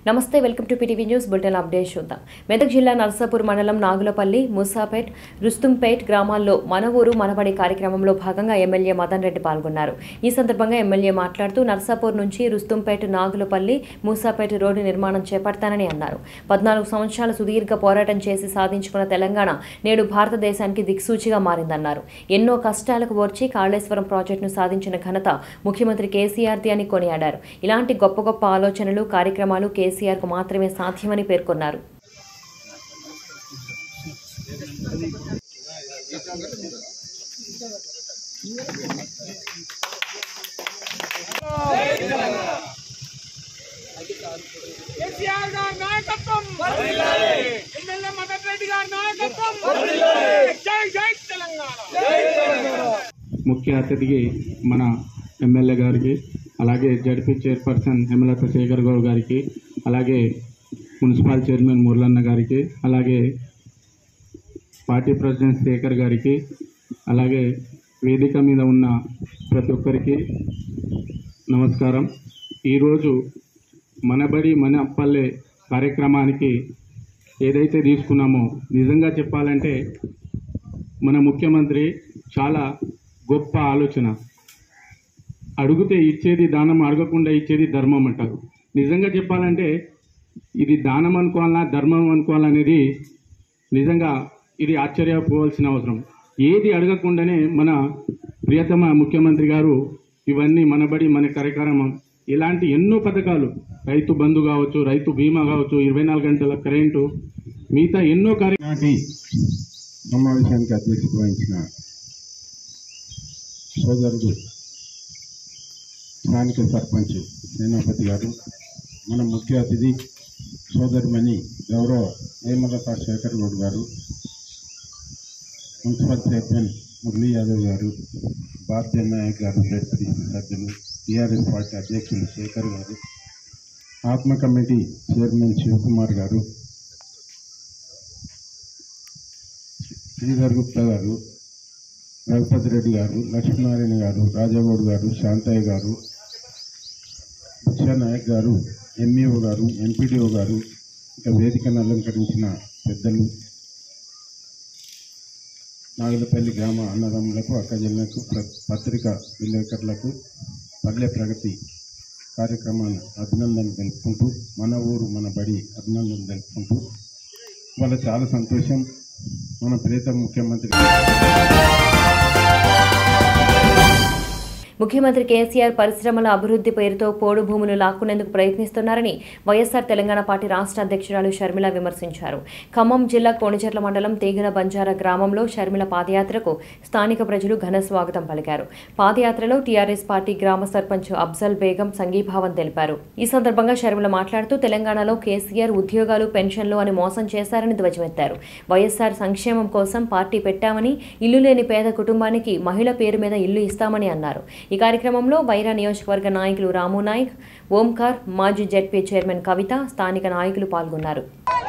నమస్తే welcome to PTV news bulletin update చూద్దాం మెదక్ జిల్లా నర్సాపూర్ మండలం నాగులపల్లి ముసాపేట్ రుస్తుంపేట్ గ్రామాల్లో మన ఊరు మనబడి కార్యక్రమంలో భాగంగా ఎమ్మెల్యే మదన్ రెడ్డి పాల్గొన్నారు ఈ సందర్భంగా ఎమ్మెల్యే మాట్లాడుతూ నర్సాపూర్ నుంచి రుస్తుంపేట్ నాగులపల్లి మూసాపేట్ రోడ్డు నిర్మాణం చేపడతానని అన్నారు పద్నాలుగు సంవత్సరాల సుదీర్ఘ పోరాటం చేసి సాధించుకున్న తెలంగాణ నేడు భారతదేశానికి దిక్సూచిగా మారిందన్నారు ఎన్నో కష్టాలకు ఓర్చి కాళేశ్వరం ప్రాజెక్టును సాధించిన ఘనత ముఖ్యమంత్రి కేసీఆర్ది అని కొనియాడారు ఇలాంటి గొప్ప గొప్ప ఆలోచనలు కార్యక్రమాలు కేసీఆర్కు మాత్రమే సాధ్యమని పేర్కొన్నారు కేసీఆర్ గారి నాయకత్వం ఎమ్మెల్యే మదన్ రెడ్డి గారి నాయకత్వం జై జై తెలంగాణ ముఖ్య అతిథికి మన ఎమ్మెల్యే గారికి అలాగే జడ్పీ చైర్పర్సన్ హేమలత శేఖర్ గౌడ్ గారికి అలాగే మున్సిపల్ చైర్మన్ మురళన్న గారికి అలాగే పార్టీ ప్రెసిడెంట్ శేఖర్ గారికి అలాగే వేదిక మీద ఉన్న ప్రతి ఒక్కరికి నమస్కారం ఈరోజు మనబడి మన పల్లె కార్యక్రమానికి ఏదైతే తీసుకున్నామో నిజంగా చెప్పాలంటే మన ముఖ్యమంత్రి చాలా గొప్ప ఆలోచన అడిగితే ఇచ్చేది దానం అడగకుండా ఇచ్చేది ధర్మం అంటారు నిజంగా చెప్పాలంటే ఇది దానం అనుకోవాలా ధర్మం అనుకోవాలనేది నిజంగా ఇది ఆశ్చర్యపోవాల్సిన అవసరం ఏది అడగకుండానే మన ప్రియతమ ముఖ్యమంత్రి గారు ఇవన్నీ మనబడి మన కార్యక్రమం ఇలాంటి ఎన్నో పథకాలు రైతు బంధు కావచ్చు రైతు బీమా కావచ్చు ఇరవై నాలుగు గంటల కరెంటు మిగతా ఎన్నో కార్య నాటి సమావేశానికి అధ్యక్షత వహించిన సోదరుడు స్థానిక సర్పంచ్ సేనాపతి గారు మన ముఖ్య అతిథి సోదరుమణి గౌరవ హేమలత శేఖర్ గౌడ్ గారు మున్సిపల్ చైర్మన్ మురళీ యాదవ్ గారు భారతీయ నాయక్ గారు జడ్పీ సభ్యులు టీఆర్ఎస్ పార్టీ అధ్యక్షులు శేఖర్ గారు ఆత్మ కమిటీ చైర్మన్ శివకుమార్ గారు శ్రీధర్ గుప్తా గారు రఘుపతి రెడ్డి గారు లక్ష్మీనారాయణ గారు రాజగౌడ్ గారు శాంతయ్య గారు నాయక్ గారు ఎంఈఓ గారు ఎంపీడీఓ గారు ఇంకా వేదికను అలంకరించిన పెద్దలు నాగులపల్లి గ్రామ అన్నదమ్ములకు అక్కజనులకు ప్ర- పత్రికా విలేకరులకు పల్లె ప్రగతి కార్యక్రమాన్ని అభినందన తెలుపుకుంటూ మన ఊరు మన బడి అభినందన తెలుపుకుంటూ వాళ్ళ చాలా సంతోషం మన ప్రియతమ ముఖ్యమంత్రి ముఖ్యమంత్రి కేసీఆర్ పరిశ్రమల అభివృద్ధి పేరుతో పోడు భూములు లాక్కునేందుకు ప్రయత్నిస్తున్నారని వైఎస్ఆర్ తెలంగాణ పార్టీ రాష్ట్ర అధ్యక్షురాలు షర్మిల విమర్శించారు ఖమ్మం జిల్లా కోణిచెర్ల మండలం తీగల బంజారా గ్రామంలో షర్మిల పాదయాత్రకు స్థానిక ప్రజలు ఘన స్వాగతం పలికారు పాదయాత్రలో టీఆర్ఎస్ పార్టీ గ్రామ సర్పంచ్ అఫ్జల్ బేగం సంఘీభావం తెలిపారు ఈ సందర్భంగా షర్మిల మాట్లాడుతూ తెలంగాణలో కేసీఆర్ ఉద్యోగాలు పెన్షన్లు అని మోసం చేశారని ధ్వజమెత్తారు వైఎస్ఆర్ సంక్షేమం కోసం పార్టీ పెట్టామని ఇల్లు లేని పేద కుటుంబానికి మహిళ పేరు మీద ఇల్లు ఇస్తామని అన్నారు ఈ కార్యక్రమంలో వైరా నియోజకవర్గ నాయకులు రాము నాయక్ ఓంకార్ మాజీ జెడ్పీ చైర్మన్ కవిత స్థానిక నాయకులు పాల్గొన్నారు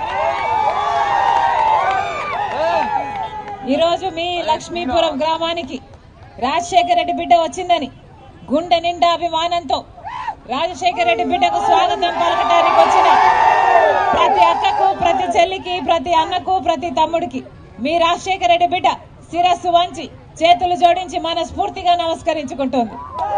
ఈరోజు మీ లక్ష్మీపురం గ్రామానికి రాజశేఖర రెడ్డి బిడ్డ వచ్చిందని గుండె నిండా అభిమానంతో రాజశేఖర రెడ్డి బిడ్డకు స్వాగతం పలకటానికి వచ్చిన ప్రతి అక్కకు ప్రతి చెల్లికి ప్రతి అన్నకు ప్రతి తమ్ముడికి మీ రాజశేఖర రెడ్డి బిడ్డ శిరస్సు వంచి చేతులు జోడించి మనస్ఫూర్తిగా నమస్కరించుకుంటోంది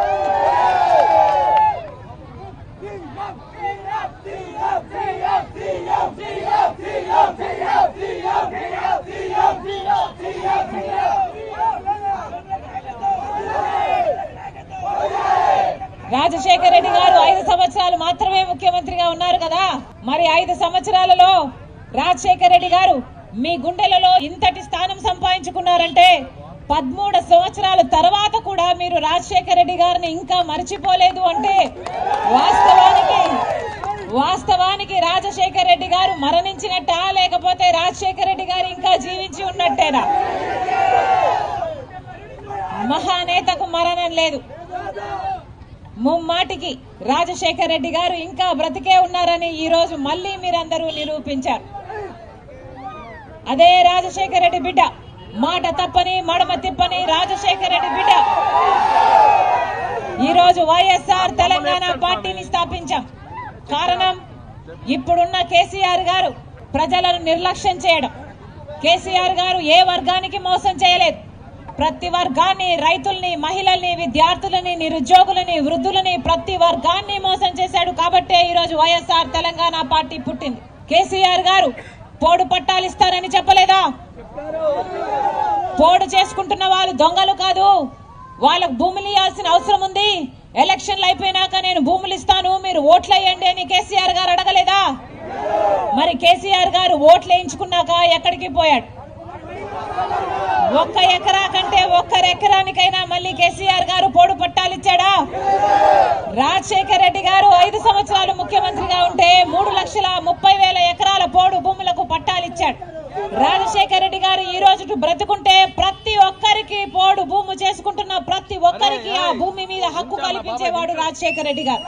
రాజశేఖర రెడ్డి గారు ఐదు సంవత్సరాలు మాత్రమే ముఖ్యమంత్రిగా ఉన్నారు కదా మరి ఐదు సంవత్సరాలలో రాజశేఖర రెడ్డి గారు మీ గుండెలలో ఇంతటి స్థానం సంపాదించుకున్నారంటే పదమూడు సంవత్సరాల తర్వాత కూడా మీరు రాజశేఖర రెడ్డి గారిని ఇంకా మర్చిపోలేదు అంటే వాస్తవానికి వాస్తవానికి రాజశేఖర రెడ్డి గారు మరణించినట్టా లేకపోతే రాజశేఖర రెడ్డి గారు ఇంకా జీవించి ఉన్నట్టేనా మహానేతకు మరణం లేదు ముమ్మాటికి రాజశేఖర్ రెడ్డి గారు ఇంకా బ్రతికే ఉన్నారని ఈ రోజు మళ్ళీ మీరందరూ నిరూపించారు అదే రాజశేఖర్ రెడ్డి బిడ్డ మాట తప్పని మడమ తిప్పని రాజశేఖర్ రెడ్డి బిడ్డ ఈ రోజు వైఎస్ఆర్ తెలంగాణ పార్టీని స్థాపించాం కారణం ఇప్పుడున్న కేసీఆర్ గారు ప్రజలను నిర్లక్ష్యం చేయడం కేసీఆర్ గారు ఏ వర్గానికి మోసం చేయలేదు ప్రతి వర్గాన్ని రైతుల్ని మహిళల్ని విద్యార్థులని నిరుద్యోగులని వృద్ధులని ప్రతి వర్గాన్ని మోసం చేశాడు కాబట్టే ఈరోజు వైఎస్ఆర్ తెలంగాణ పార్టీ పుట్టింది కేసీఆర్ గారు పోడు పట్టాలు ఇస్తారని చెప్పలేదా పోడు చేసుకుంటున్న వాళ్ళు దొంగలు కాదు వాళ్ళకు భూములు ఇవ్వాల్సిన అవసరం ఉంది ఎలక్షన్లు అయిపోయినాక నేను భూములు ఇస్తాను మీరు ఓట్లు వేయండి అని కేసీఆర్ గారు అడగలేదా మరి కేసీఆర్ గారు ఓట్లు వేయించుకున్నాక ఎక్కడికి పోయాడు ఒక్క ఎకరా కంటే ఒక్కరు ఎకరానికైనా మళ్ళీ కేసీఆర్ గారు పోడు పట్టాలు ఇచ్చాడా రాజశేఖర రెడ్డి గారు ఐదు సంవత్సరాలు ముఖ్యమంత్రిగా ఉంటే మూడు లక్షల ముప్పై వేల ఎకరాల పోడు భూములకు పట్టాలు ఇచ్చాడు రాజశేఖర రెడ్డి గారు ఈ రోజు బ్రతుకుంటే ప్రతి ఒక్కరికి పోడు భూమి చేసుకుంటున్న ప్రతి ఒక్కరికి ఆ భూమి మీద హక్కు కల్పించేవాడు రాజశేఖర రెడ్డి గారు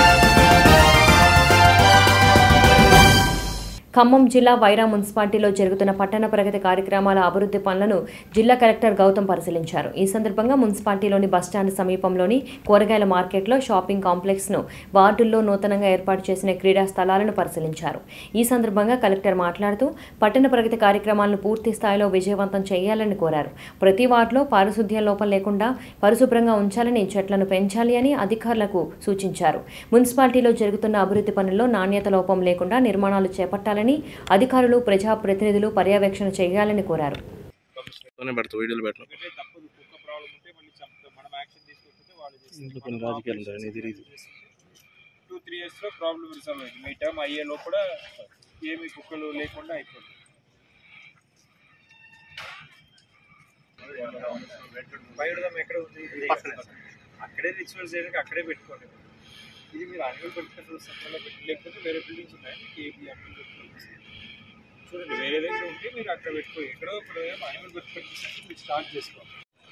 ఖమ్మం జిల్లా వైరా మున్సిపాలిటీలో జరుగుతున్న పట్టణ ప్రగతి కార్యక్రమాల అభివృద్ధి పనులను జిల్లా కలెక్టర్ గౌతమ్ పరిశీలించారు ఈ సందర్భంగా మున్సిపాలిటీలోని బస్టాండ్ సమీపంలోని కూరగాయల మార్కెట్లో షాపింగ్ కాంప్లెక్స్ ను వార్డుల్లో నూతనంగా ఏర్పాటు చేసిన క్రీడా స్థలాలను పరిశీలించారు ఈ సందర్భంగా కలెక్టర్ మాట్లాడుతూ పట్టణ ప్రగతి కార్యక్రమాలను పూర్తి స్థాయిలో విజయవంతం చేయాలని కోరారు ప్రతి వార్డులో పారిశుద్ధ్యం లోపం లేకుండా పరిశుభ్రంగా ఉంచాలని చెట్లను పెంచాలి అని అధికారులకు సూచించారు మున్సిపాలిటీలో జరుగుతున్న అభివృద్ధి పనుల్లో నాణ్యత లోపం లేకుండా నిర్మాణాలు చేపట్టాలని అధికారులు ప్రజాప్రతినిధులు పర్యవేక్షణ చేయాలని కోరారు పెడతా వీడియోలు పెట్టను ఒకటే తప్పదు కుక్క ప్రాబ్లం ఉంటే మళ్ళీ చంపుతాం మనం యాక్షన్ తీసుకోకపోతే వాళ్ళు ఇంట్లో కొన్ని రాజకీయాలు ఉంటాయి నీకు తెలియదు టూ త్రీ ఇయర్స్ లో ప్రాబ్లం రిసాల్వ్ అయింది మీ టైం అయ్యే లోపల ఏమి కుక్కలు లేకుండా అయిపోతుంది బయటదం ఎక్కడ ఉంది అక్కడే రిచువల్స్ చేయడానికి అక్కడే పెట్టుకోండి ఇది మీరు అన్యువల్ పెట్టుకుంటారు సెంటర్లో పెట్టి లేకపోతే వేరే బిల్డింగ్స్ ఉన్నాయి కేబీ అన్యువల్ పెట్టుకోండి చూడండి వేరే దగ్గర ఉంటే మీరు అక్కడ పెట్టుకో ఎక్కడో ఇక్కడ అన్యువల్ పెట్టుకుంటే మీరు స్టార్ట్ చేసుకోండి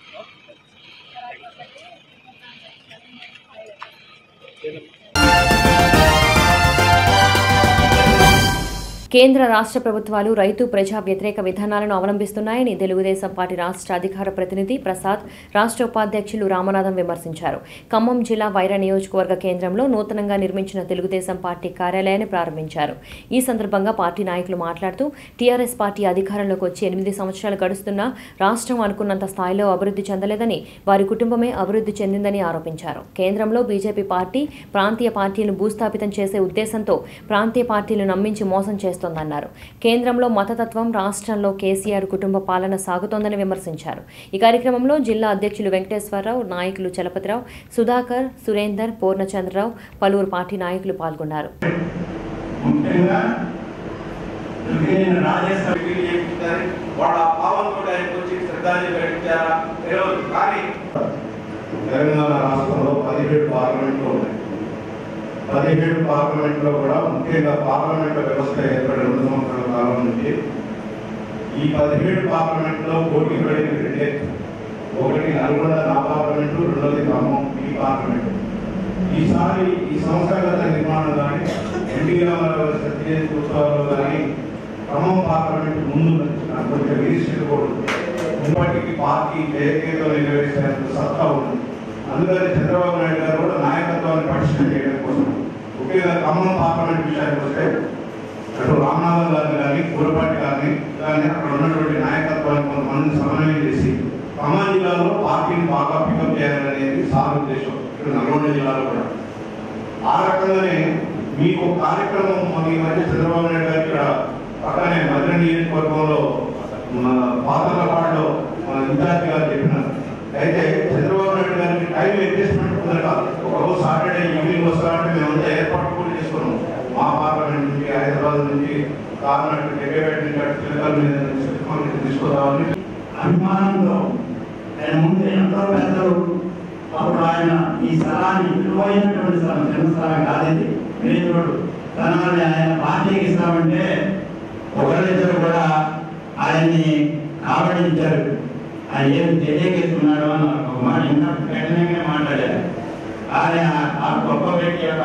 కేంద్ర రాష్ట్ర ప్రభుత్వాలు రైతు ప్రజా వ్యతిరేక విధానాలను అవలంబిస్తున్నాయని తెలుగుదేశం పార్టీ రాష్ట్ర అధికార ప్రతినిధి ప్రసాద్ రాష్ట్ర ఉపాధ్యక్షులు రామనాథం విమర్శించారు ఖమ్మం జిల్లా వైరా నియోజకవర్గ కేంద్రంలో నూతనంగా నిర్మించిన తెలుగుదేశం పార్టీ కార్యాలయాన్ని ప్రారంభించారు ఈ సందర్భంగా పార్టీ నాయకులు మాట్లాడుతూ టీఆర్ఎస్ పార్టీ అధికారంలోకి వచ్చి ఎనిమిది సంవత్సరాలు గడుస్తున్నా రాష్ట్రం అనుకున్నంత స్థాయిలో అభివృద్ధి చెందలేదని వారి కుటుంబమే అభివృద్ధి చెందిందని ఆరోపించారు కేంద్రంలో బీజేపీ పార్టీ ప్రాంతీయ పార్టీలను భూస్థాపితం చేసే ఉద్దేశంతో ప్రాంతీయ పార్టీలు నమ్మించి మోసం చేస్తోందన్నారు కేంద్రంలో మతతత్వం రాష్ట్రంలో కేసీఆర్ కుటుంబ పాలన సాగుతోందని విమర్శించారు ఈ కార్యక్రమంలో జిల్లా అధ్యక్షులు వెంకటేశ్వరరావు నాయకులు చలపతిరావు సుధాకర్ సురేందర్ పూర్ణచంద్రరావు పలువురు పార్టీ నాయకులు పాల్గొన్నారు ముఖ్యంగా నేను రాజేశ్వరికి చేయించారు వాళ్ళ పావంతో ఆయనకు వచ్చి శ్రద్ధాంజలి ఘటించారా తెలియదు కానీ తెలంగాణ రాష్ట్రంలో పదిహేడు పార్లమెంట్లు ఉన్నాయి పదిహేడు పార్లమెంట్లో కూడా ముఖ్యంగా పార్లమెంట్ వ్యవస్థ ఏర్పడిన రెండు సంవత్సరాల కాలం నుంచి ఈ పదిహేడు పార్లమెంట్లో పోటీ పడింది రెండే ఒకటి నల్గొండ నా పార్లమెంటు రెండోది ఖమ్మం ఈ పార్లమెంటు ఈసారి ఈ సంవత్సరాల నిర్మాణం కానీ ఎన్టీ రామారావు సత్యజయంతి ఉత్సవాల్లో కానీ ఖమ్మం పార్లమెంట్ ముందు నుంచి నాకు కొంచెం రిజిస్టర్ కూడా ఉంది. ఇప్పటికీ పార్టీ జయకేతో నెరవేర్చేంత సత్తా ఉంది అందుకని చంద్రబాబు నాయుడు గారు కూడా నాయకత్వాన్ని పటిష్టం చేయడం కోసం ముఖ్యంగా ఖమ్మం పార్లమెంట్ విషయానికి వస్తే అటు రామనాథం గారిని కానీ కూరపాటి గారిని కానీ అక్కడ ఉన్నటువంటి నాయకత్వాన్ని కొంతమందిని సమన్వయం చేసి ఖమ్మం జిల్లాలో పార్టీని బాగా పికప్ చేయాలనేది సార్ ఉద్దేశం ఇక్కడ నల్గొండ జిల్లాలో కూడా ఆ రకంగానే మీకు ఒక కార్యక్రమం మన ఈ మధ్య చంద్రబాబు నాయుడు గారు ఇక్కడ పక్కనే మధుర నియోజకవర్గంలో మన పాతలపాడులో మన ఇన్ఛార్జి గారు చెప్పినారు అయితే చంద్రబాబు నాయుడు గారికి టైం అడ్జస్ట్మెంట్ కుదరక ఒక రోజు సాటర్డే ఈవినింగ్ వస్తారంటే మేమంతా ఏర్పాటు కూడా చేసుకున్నాం మా పార్లమెంట్ నుంచి హైదరాబాద్ నుంచి కార్నట్ డెకేపేట నుంచి అటు తిలకల మీద నుంచి మనకి తీసుకురావాలని అభిమానంతో ఆయన ముందు ఎంతో పెద్దలు అప్పుడు ఆయన ఈ స్థలాన్ని విలువైనటువంటి స్థలం చిన్న స్థలం కాదు ఇది వినేతుడు స్థలాన్ని ఆయన పార్టీకి ఇస్తామంటే ఒకరిద్దరు కూడా ఆయన్ని కాబడించారు ఆయన ఏమి తెలియకెత్తున్నాడు అని ఒక మాట ఇంకా కఠినంగా మాట్లాడారు కానీ ఆ- ఆ గొప్ప వ్యక్తి యొక్క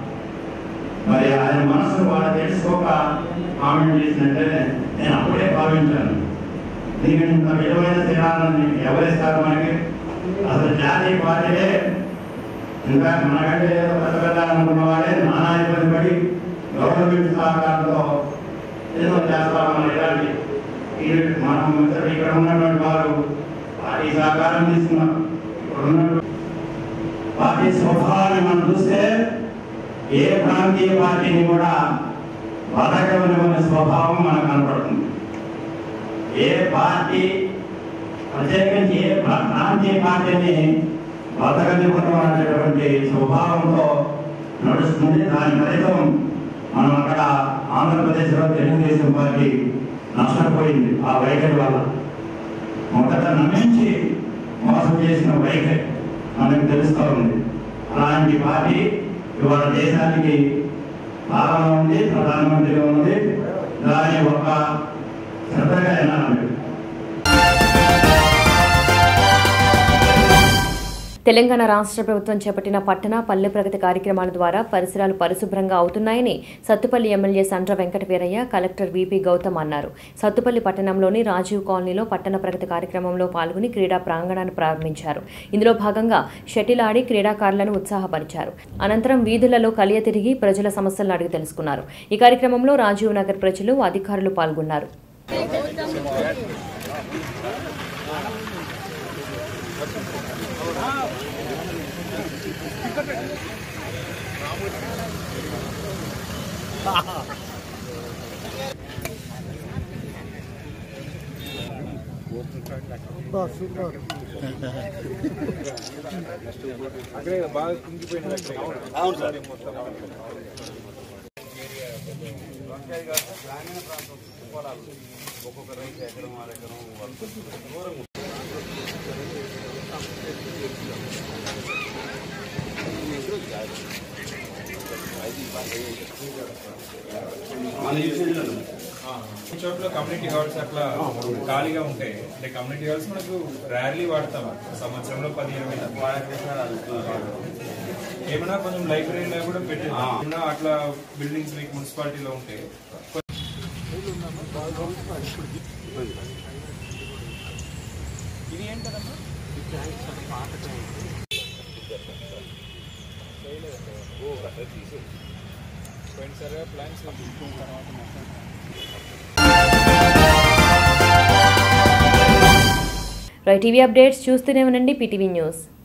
మరి ఆయన మనసును వాళ్ళు తెలుసుకోక కామెంట్ చేసినట్టే నేను అప్పుడే భావించాను దీనికి ఇంత విలువైన స్థిరాలను ఎవరిస్తారు మనకి అసలు జాతీయ పార్టీలే ఇంకా మనకంటే ఏదో పెద్ద పెద్ద అనుకున్న వాళ్ళే నానా ఇబ్బంది పడి గవర్నమెంట్ సహకారంతో ఏదో చేస్తామని ఇలాంటి ఈ- మనం ఇక్కడ ఇక్కడ ఉన్నటువంటి వారు పార్టీ సహకారం తీసుకున్నారు ఇక్కడ ఉన్నటువంటి పార్టీ స్వభావాన్ని మనం చూస్తే ఏ ప్రాంతీయ పార్టీని కూడా బతకవలసిన స్వభావం మనకు కనపడుతుంది ఏ పార్టీ ప్రత్యేకించి ఏ ప్రా- ప్రాంతీయ పార్టీని బతకనివ్వటువంటి స్వభావంతో నడుస్తుంది దాని ఫలితం మనం అక్కడ ఆంధ్రప్రదేశ్లో తెలుగుదేశం పార్టీ నష్టపోయింది ఆ వైఖరి వల్ల మొదట నమ్మించి మోసం చేసిన వైఖరి మనకు తెలుస్తూ ఉంది అలాంటి పార్టీ ఇవాళ దేశానికి పాలన ఉంది ప్రధానమంత్రిగా ఉంది దాని ఒక శ్రద్ధగా వినాలి తెలంగాణ రాష్ట్ర ప్రభుత్వం చేపట్టిన పట్టణ పల్లె ప్రగతి కార్యక్రమాల ద్వారా పరిసరాలు పరిశుభ్రంగా అవుతున్నాయని Sathupalli MLA Sandra Venkata Veeraiah collector VP Gautam అన్నారు సత్తుపల్లి పట్టణంలోని రాజీవ్ కాలనీలో పట్టణ ప్రగతి కార్యక్రమంలో పాల్గొని క్రీడా ప్రాంగణాన్ని ప్రారంభించారు ఇందులో భాగంగా షటిల్ ఆడి క్రీడాకారులను ఉత్సాహపరిచారు అనంతరం వీధులలో కలియ తిరిగి ప్రజల సమస్యలను అడిగి తెలుసుకున్నారు ఈ కార్యక్రమంలో రాజీవ్ నగర్ ప్రజలు అధికారులు పాల్గొన్నారు అక్కడే బాగా కుంగిపోయింది అక్కడే అవును సార్ మొత్తం ఒక్కొక్క రైతు ఎకరం ఆరు ఎకరం దూరం కొన్ని చోట్ల కమ్యూనిటీ హాల్స్ అట్లా ఖాళీగా ఉంటాయి అంటే కమ్యూనిటీ హాల్స్ మనకు ర్యాలీ వాడతాం సంవత్సరంలో పది ఇరవై ఏమైనా కొంచెం లైబ్రరీలో కూడా పెట్టి ఏమైనా అట్లా బిల్డింగ్స్ మీకు మున్సిపాలిటీలో ఉంటే ఇది ఏంటదమ్మా పోయినసారి ప్లాన్స్ రైట్ టీవీ అప్డేట్స్ చూస్తూనే ఉండండి పీటీవీ న్యూస్